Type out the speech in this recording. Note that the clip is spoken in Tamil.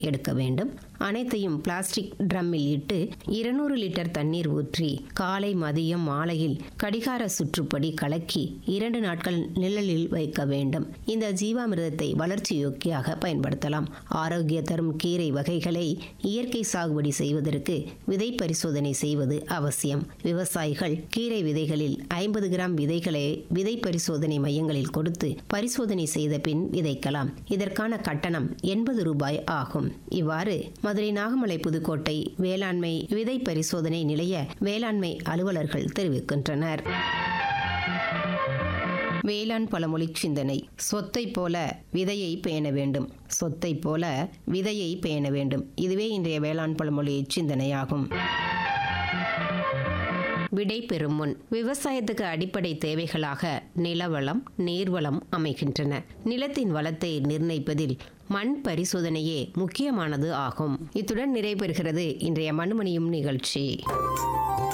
எடுக்க வேண்டும் அனைத்தையும் பிளாஸ்டிக் ட்ரம்மில் இட்டு இருநூறு லிட்டர் தண்ணீர் ஊற்றி காலை மதியம் மாலையில் கடிகார சுற்றுப்படி கலக்கி இரண்டு நாட்கள் நிழலில் வைக்க வேண்டும் இந்த ஜீவாமிர்தத்தை வளர்ச்சி யோக்கியாக பயன்படுத்தலாம் ஆரோக்கிய தரும் கீரை வகைகளை இயற்கை சாகுபடி செய்வதற்கு விதை பரிசோதனை செய்வது அவசியம் விவசாயிகள் கீரை விதைகளில் ஐம்பது கிராம் விதைகளை விதை பரிசோதனை மையங்களில் கொடுத்து பரிசோதனை செய்த பின் விதைக்கலாம் இதற்கான கட்டணம் எண்பது ரூபாய் ஆகும் இவ்வாறு மதுரை நாகமலை புதுக்கோட்டை வேளாண்மை விதை பரிசோதனை நிலைய வேளாண்மை அலுவலர்கள் தெரிவிக்கின்றனர் வேளாண் பழமொழி சிந்தனை சொத்தை போல விதையை பேண வேண்டும் சொத்தை போல விதையை பேண வேண்டும் இதுவே இன்றைய வேளாண் பழமொழி சிந்தனையாகும் விடை பெறும் முன் விவசாயத்துக்கு அடிப்படை தேவைகளாக நிலவளம் நீர்வளம் அமைகின்றன நிலத்தின் வளத்தை நிர்ணயிப்பதில் மண் பரிசோதனையே முக்கியமானது ஆகும் இத்துடன் நிறைவு பெறுகிறது இன்றைய மண்மணியும் நிகழ்ச்சி